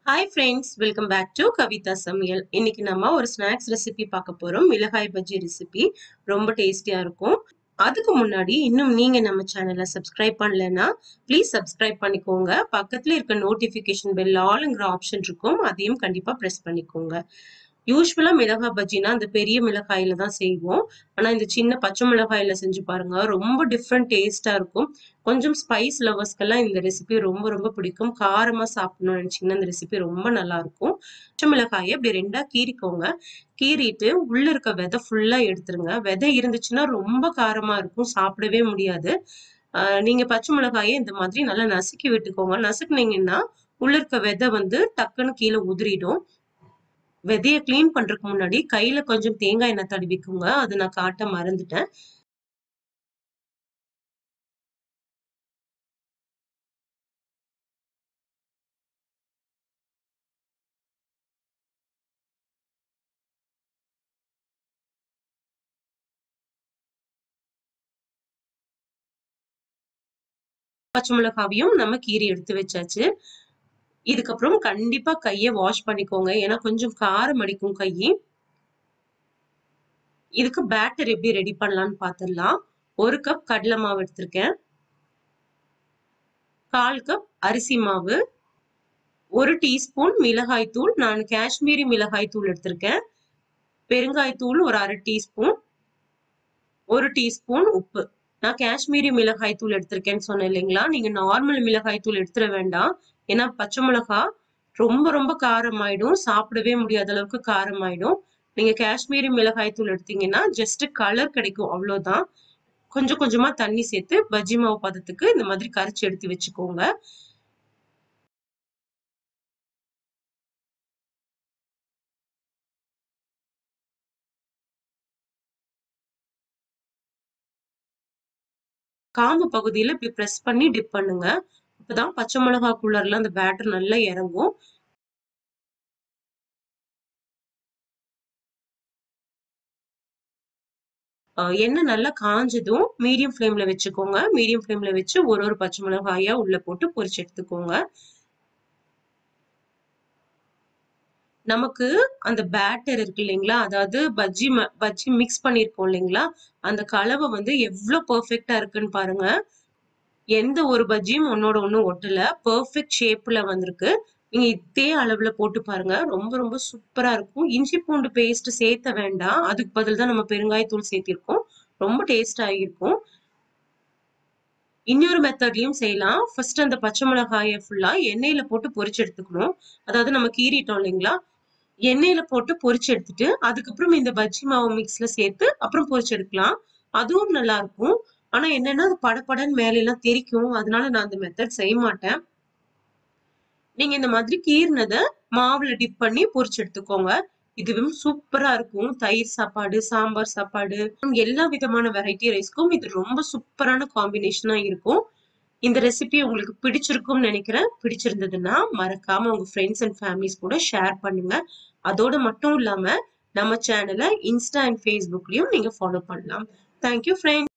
hi friends welcome back to Kavitha சமையல் இன்னைக்கு நம்ம ஒரு ஸ்நாக்ஸ் ரெசிபி பார்க்க போறோம் மிளகாய் பஜ்ஜி ரெசிபி ரொம்ப டேஸ்டியா இருக்கும் அதுக்கு முன்னாடி இன்னும் நீங்க நம்ம சேனலை சப்ஸ்கிரைப் பண்ணலன்னா ப்ளீஸ் சப்ஸ்கிரைப் பண்ணிக்கோங்க பக்கத்துல இருக்க நோட்டிபிகேஷன் பெல் ஆளுங்கிற ஆப்ஷன் இருக்கும் அதையும் கண்டிப்பா ப்ரெஸ் பண்ணிக்கோங்க யூஸ்வலா மிளகாய் பஜ்ஜினா அந்த பெரிய மிளகாயில தான் செய்வோம் ஆனா இந்த சின்ன பச்சை மிளகாயில செஞ்சு பாருங்க ரொம்ப டிஃப்ரெண்ட் டேஸ்டா இருக்கும் கொஞ்சம் ஸ்பைஸ் லவர்ஸ்க்கெல்லாம் இந்த ரெசிபி ரொம்ப ரொம்ப பிடிக்கும் காரமா சாப்பிடணும்னு நினைச்சீங்கன்னா இந்த ரெசிபி ரொம்ப நல்லா இருக்கும் பச்சை மிளகாயை இப்படி ரெண்டா கீறிக்கோங்க கீறிட்டு உள்ள இருக்க விதை ஃபுல்லா எடுத்துருங்க விதை இருந்துச்சுன்னா ரொம்ப காரமா இருக்கும் சாப்பிடவே முடியாது ஆஹ் நீங்க பச்சை மிளகாயை இந்த மாதிரி நல்லா நசுக்கி விட்டுக்கோங்க நசுக்குனீங்கன்னா உள்ள இருக்க விதை வந்து டக்குன்னு கீழே உதிரிடும் விதைய க்ளீன் பண்றதுக்கு முன்னாடி கையில கொஞ்சம் தேங்காய் எண்ணெய் தடவிக்குங்க அது நான் காட்ட மறந்துட்டேன் பச்சை மிளகாவையும் நம்ம கீரி எடுத்து வச்சாச்சு இதுக்கப்புறம் கண்டிப்பா கைய வாஷ் பண்ணிக்கோங்க ஏன்னா கொஞ்சம் காரம் அடிக்கும் கை இதுக்கு பேட்டர் எப்படி ரெடி பண்ணலாம்னு பார்த்துடலாம் ஒரு கப் கடலை மாவு எடுத்திருக்கேன் கால் கப் அரிசி மாவு ஒரு டீஸ்பூன் மிளகாய் தூள் நான் காஷ்மீரி மிளகாய் தூள் எடுத்திருக்கேன் பெருங்காய் தூள் ஒரு அரை டீஸ்பூன் ஒரு டீஸ்பூன் உப்பு நான் காஷ்மீரி மிளகாய் தூள் எடுத்திருக்கேன்னு சொன்னேன் இல்லைங்களா நீங்க நார்மல் மிளகாய் தூள் எடுத்துட வேண்டாம் ஏன்னா பச்சை மிளகா ரொம்ப ரொம்ப காரம் ஆயிடும் சாப்பிடவே முடியாத அளவுக்கு காரம் ஆயிடும் நீங்க காஷ்மீரி மிளகாய் தூள் எடுத்தீங்கன்னா ஜஸ்ட் கலர் கிடைக்கும் அவ்வளவுதான் கொஞ்சம் கொஞ்சமா தண்ணி சேர்த்து பஜ்ஜி மாவு பதத்துக்கு இந்த மாதிரி கரைச்சி எடுத்து வச்சுக்கோங்க காம்பு பகுதியில இப்படி ப்ரெஸ் பண்ணி டிப் பண்ணுங்க அப்பதான் பச்சை மிளகா குள்ளர்ல அந்த பேட்டர் நல்லா இறங்கும் எண்ணெய் நல்லா காஞ்சதும் மீடியம் ஃப்ளேம்ல வச்சுக்கோங்க மீடியம் ஃப்ளேம்ல வச்சு ஒரு ஒரு பச்சை மிளகாயா உள்ள போட்டு பொரிச்சு எடுத்துக்கோங்க நமக்கு அந்த பேட்டர் இருக்கு இல்லைங்களா அதாவது பஜ்ஜி பஜ்ஜி மிக்ஸ் பண்ணிருக்கோம் இல்லைங்களா அந்த கலவை வந்து எவ்வளவு பெர்ஃபெக்டா இருக்குன்னு பாருங்க எந்த ஒரு பஜ்ஜியும் ஒன்னோட ஒண்ணு ஒட்டல பெர்ஃபெக்ட் ஷேப்ல வந்திருக்கு நீங்க இதே அளவுல போட்டு பாருங்க ரொம்ப ரொம்ப சூப்பரா இருக்கும் இஞ்சி பூண்டு பேஸ்ட் சேர்த்த வேண்டாம் அதுக்கு பதில் தான் நம்ம பெருங்காயத்தூள் சேர்த்திருக்கோம் ரொம்ப டேஸ்ட் ஆகிருக்கும் இன்னொரு மெத்தட்லயும் செய்யலாம் ஃபர்ஸ்ட் அந்த பச்சை மிளகாயை ஃபுல்லா எண்ணெயில போட்டு பொரிச்சு எடுத்துக்கணும் அதாவது நம்ம கீறிட்டோம் இல்லைங்களா எண்ணெயில போட்டு பொரிச்சு எடுத்துட்டு அதுக்கப்புறம் இந்த பஜ்ஜி மாவு மிக்ஸ்ல சேர்த்து அப்புறம் பொரிச்சு எடுக்கலாம் அதுவும் நல்லா இருக்கும் ஆனா என்னன்னா அது படப்படன்னு மேல எல்லாம் தெரிக்கும் அதனால நான் அந்த மெத்தட் செய்ய மாட்டேன் நீங்க இந்த மாதிரி கீர்னத மாவுல டிப் பண்ணி பொரிச்சு எடுத்துக்கோங்க இதுவும் சூப்பரா இருக்கும் தயிர் சாப்பாடு சாம்பார் சாப்பாடு எல்லா விதமான வெரைட்டி ரைஸ்க்கும் இது ரொம்ப சூப்பரான காம்பினேஷனா இருக்கும் இந்த ரெசிபி உங்களுக்கு பிடிச்சிருக்கும்னு நினைக்கிறேன் பிடிச்சிருந்ததுன்னா மறக்காம உங்க ஃப்ரெண்ட்ஸ் அண்ட் ஃபேமிலிஸ் கூட ஷேர் பண்ணுங்க அதோட மட்டும் இல்லாம நம்ம சேனலை இன்ஸ்டா அண்ட் ஃபேஸ்புக்லயும் நீங்க ஃபாலோ பண்ணலாம் தேங்க்யூ ஃப்ரெண்ட்ஸ்